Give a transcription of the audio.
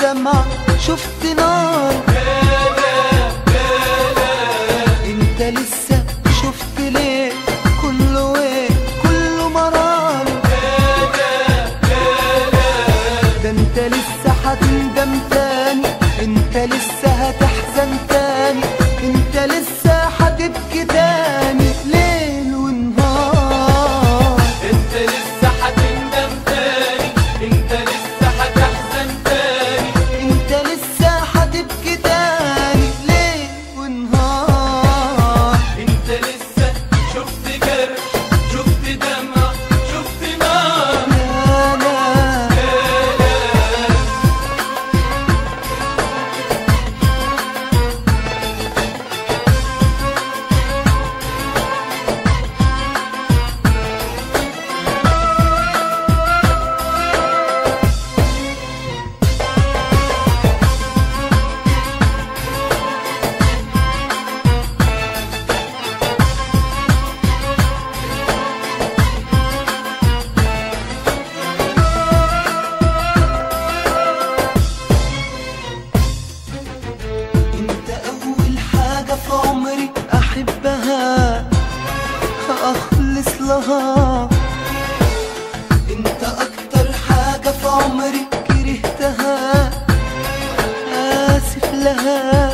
دمعة شفت نار انت لسه شفت ليه كله ايه كله مرار ده انت لسه هتندم تاني انت لسه هتحزن تاني انت لسه هتبكي تاني ليل ونهار انت لسه هتندم تاني انت لسه هتحزن تاني انت لسه هتبكي تاني ليل ونهار انت لسه شفت جرح شفت دمع شفت نار لا لا انت اول حاجة في عمري احبها اخلص لها انت اكتر حاجة في عمري كرهتها اسف لها